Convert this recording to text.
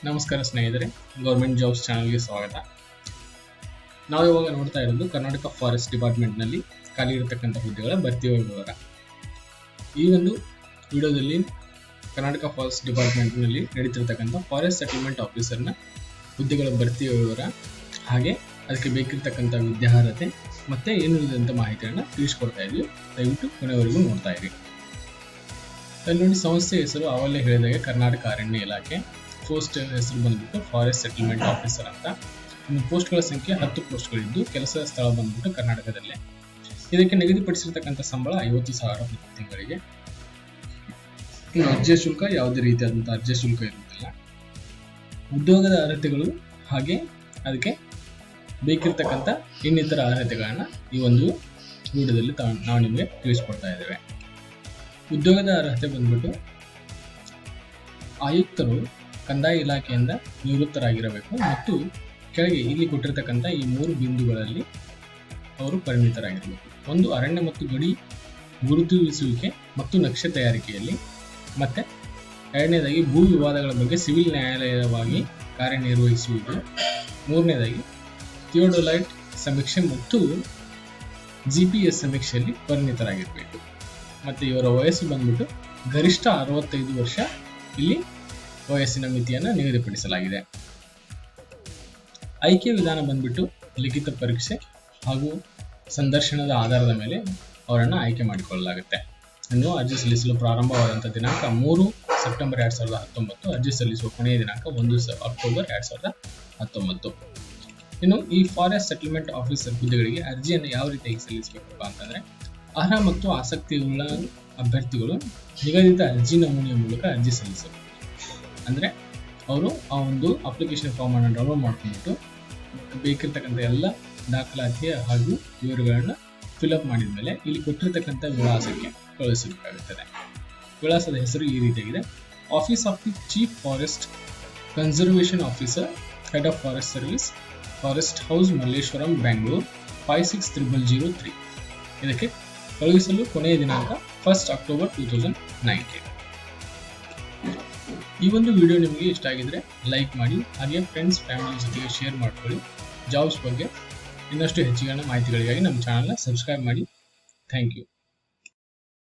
ನಮಸ್ಕಾರ ಸ್ನೇಹಿತರೆ government jobs ಚಾನಲ್ಗೆ ಸ್ವಾಗತ ನಾವು ಇವಾಗ ನೋಡ್ತಾ ಇರೋದು ಕರ್ನಾಟಕ ಫಾರೆಸ್ಟ್ ಡಿಪಾರ್ಟ್ಮೆಂಟ್ನಲ್ಲಿ ಖಾಲಿ ಇರತಕ್ಕಂಥ ಹುದ್ದೆಗಳ ಭರ್ತಿ ವಿವರ ಈ ಒಂದು ವಿಡಿಯೋದಲ್ಲಿ ಕರ್ನಾಟಕ ಫಾರೆಸ್ಟ್ ಡಿಪಾರ್ಟ್ಮೆಂಟ್ನಲ್ಲಿ ನಡೀತಿರ್ತಕ್ಕಂಥ ಫಾರೆಸ್ಟ್ ಸೆಟಲ್ಮೆಂಟ್ ಆಫೀಸರ್ನ ಹುದ್ದೆಗಳ ಭರ್ತಿ ವಿವರ ಹಾಗೆ ಅದಕ್ಕೆ ಬೇಕಿರ್ತಕ್ಕಂಥ ವಿದ್ಯಾರ್ಹತೆ ಮತ್ತೆ ಏನಿಲ್ಲದಂಥ ಮಾಹಿತಿಯನ್ನು ತಿಳಿಸ್ಕೊಡ್ತಾ ಇದ್ವಿ ದಯವಿಟ್ಟು ಕೊನೆವರೆಗೂ ನೋಡ್ತಾ ಇರಿ ಅಲ್ಲಿ ನೋಡಿ ಸಂಸ್ಥೆ ಹೆಸರು ಅವಲ್ಲೇ ಹೇಳಿದಾಗೆ ಕರ್ನಾಟಕ ಅರಣ್ಯ ಇಲಾಖೆ ಪೋಸ್ಟ್ ಹೆಸರು ಬಂದ್ಬಿಟ್ಟು ಫಾರೆಸ್ಟ್ ಸೆಟಲ್ಮೆಂಟ್ ಆಫೀಸರ್ ಅಂತ ಇನ್ನು ಪೋಸ್ಟ್ಗಳ ಸಂಖ್ಯೆ ಹತ್ತು ಪೋಸ್ಟ್ಗಳಿದ್ದು ಕೆಲಸದ ಸ್ಥಳ ಬಂದ್ಬಿಟ್ಟು ಕರ್ನಾಟಕದಲ್ಲೇ ಇದಕ್ಕೆ ನಿಗದಿಪಡಿಸಿರ್ತಕ್ಕಂಥ ಸಂಬಳ ಐವತ್ತು ಸಾವಿರ ಪ್ರತಿ ತಿಂಗಳಿಗೆ ಇನ್ನು ಅರ್ಜಿಯ ಶುಲ್ಕ ಯಾವುದೇ ರೀತಿಯಾದಂಥ ಅರ್ಜಿಯ ಶುಲ್ಕ ಇರುವುದಿಲ್ಲ ಉದ್ಯೋಗದ ಅರ್ಹತೆಗಳು ಹಾಗೆ ಅದಕ್ಕೆ ಬೇಕಿರ್ತಕ್ಕಂಥ ಇನ್ನಿತರ ಅರ್ಹತೆಗಳನ್ನ ಈ ಒಂದು ವಿಡಿಯೋದಲ್ಲಿ ತಾ- ನಾವು ನಿಮಗೆ ತಿಳಿಸ್ಕೊಡ್ತಾ ಇದ್ದೇವೆ ಉದ್ಯೋಗದ ಅರ್ಹತೆ ಬಂದ್ಬಿಟ್ಟು ಆಯುಕ್ತರು ಕಂದಾಯ ಇಲಾಖೆಯಿಂದ ನಿವೃತ್ತರಾಗಿರಬೇಕು ಮತ್ತು ಕೆಳಗೆ ಇಲ್ಲಿ ಕೊಟ್ಟಿರ್ತಕ್ಕಂಥ ಈ ಮೂರು ಬಿಂದುಗಳಲ್ಲಿ ಅವರು ಪರಿಣಿತರಾಗಿರಬೇಕು ಒಂದು ಅರಣ್ಯ ಮತ್ತು ಗಡಿ ಗುರುತಿಸುವಿಕೆ ಮತ್ತು ನಕ್ಷೆ ತಯಾರಿಕೆಯಲ್ಲಿ ಮತ್ತೆ ಎರಡನೇದಾಗಿ ಭೂ ವಿವಾದಗಳ ಬಗ್ಗೆ ಸಿವಿಲ್ ನ್ಯಾಯಾಲಯವಾಗಿ ಕಾರ್ಯನಿರ್ವಹಿಸುವುದು ಮೂರನೇದಾಗಿ ಥಿಯೋಡೊಲೈಟ್ ಸಮೀಕ್ಷೆ ಮತ್ತು ಜಿ ಪಿ ಎಸ್ ಸಮೀಕ್ಷೆಯಲ್ಲಿ ಪರಿಣಿತರಾಗಿರಬೇಕು ಮತ್ತು ಇವರ ವಯಸ್ಸು ಬಂದ್ಬಿಟ್ಟು ಗರಿಷ್ಠ ಅರವತ್ತೈದು ವರ್ಷ ಇಲ್ಲಿ ವಯಸ್ಸಿನ ಮಿತಿಯನ್ನು ನಿಗದಿಪಡಿಸಲಾಗಿದೆ ಆಯ್ಕೆ ವಿಧಾನ ಬಂದ್ಬಿಟ್ಟು ಲಿಖಿತ ಪರೀಕ್ಷೆ ಹಾಗೂ ಸಂದರ್ಶನದ ಆಧಾರದ ಮೇಲೆ ಅವರನ್ನು ಆಯ್ಕೆ ಮಾಡಿಕೊಳ್ಳಲಾಗುತ್ತೆ ಇನ್ನು ಅರ್ಜಿ ಸಲ್ಲಿಸಲು ಪ್ರಾರಂಭವಾದಂಥ ದಿನಾಂಕ ಮೂರು ಸೆಪ್ಟೆಂಬರ್ ಎರಡ್ ಸಾವಿರದ ಹತ್ತೊಂಬತ್ತು ಅರ್ಜಿ ಸಲ್ಲಿಸುವ ಕೊನೆಯ ದಿನಾಂಕ ಒಂದು ಸ ಅಕ್ಟೋಬರ್ ಎರಡ್ ಸಾವಿರದ ಹತ್ತೊಂಬತ್ತು ಇನ್ನು ಈ ಫಾರೆಸ್ಟ್ ಸೆಟಲ್ಮೆಂಟ್ ಆಫೀಸರ್ ಹುದ್ದೆಗಳಿಗೆ ಅರ್ಜಿಯನ್ನು ಯಾವ ರೀತಿಯಾಗಿ ಸಲ್ಲಿಸಬೇಕಪ್ಪ ಅಂತಂದ್ರೆ ಅರ್ಹ ಮತ್ತು ಆಸಕ್ತಿಯುಳ್ಳ ಅಭ್ಯರ್ಥಿಗಳು ನಿಗದಿತ ಅರ್ಜಿ ನಮೂನೆಯ ಮೂಲಕ ಅರ್ಜಿ ಸಲ್ಲಿಸಬೇಕು ಅಂದ್ರೆ ಅವರು ಆ ಒಂದು ಅಪ್ಲಿಕೇಶನ್ ಫಾರ್ಮ್ ಅನ್ನು ಡೌನ್ಲೋಡ್ ಮಾಡ್ಕೊಂಡ್ಬಿಟ್ಟು ಬೇಕಿರ್ತಕ್ಕಂಥ ಎಲ್ಲ ದಾಖಲಾತಿ ಹಾಗೂ ವಿವರಗಳನ್ನ ಫಿಲ್ಅಪ್ ಮಾಡಿದ ಮೇಲೆ ಇಲ್ಲಿ ಕೊಟ್ಟಿರ್ತಕ್ಕಂಥ ವಿಳಾಸಕ್ಕೆ ಕಳುಹಿಸಬೇಕಾಗುತ್ತದೆ ವಿಳಾಸದ ಹೆಸರು ಈ ರೀತಿಯಾಗಿದೆ office of the chief forest conservation officer head of forest service forest house Malleshwaram Bengaluru five six triple zero three ಇದಕ್ಕೆ ಕಳುಹಿಸಲು ಕೊನೆಯ ದಿನಾಂಕ first October two thousand nineteen ಈ ಒಂದು ವಿಡಿಯೋ ನಿಮಗೆ ಇಷ್ಟ ಆಗಿದ್ರೆ ಲೈಕ್ ಮಾಡಿ ಹಾಗೆ ಫ್ರೆಂಡ್ಸ್ ಫ್ಯಾಮಿಲಿ ಜೊತೆಗೆ ಶೇರ್ ಮಾಡ್ಕೊಳ್ಳಿ ಜಾಬ್ಸ್ ಬಗ್ಗೆ ಇನ್ನಷ್ಟು ಹೆಚ್ಚಿನ ಮಾಹಿತಿಗಳಿಗಾಗಿ ನಮ್ಮ ಚಾನಲ್ನ ಸಬ್ಸ್ಕ್ರೈಬ್ ಮಾಡಿ ಥ್ಯಾಂಕ್ ಯು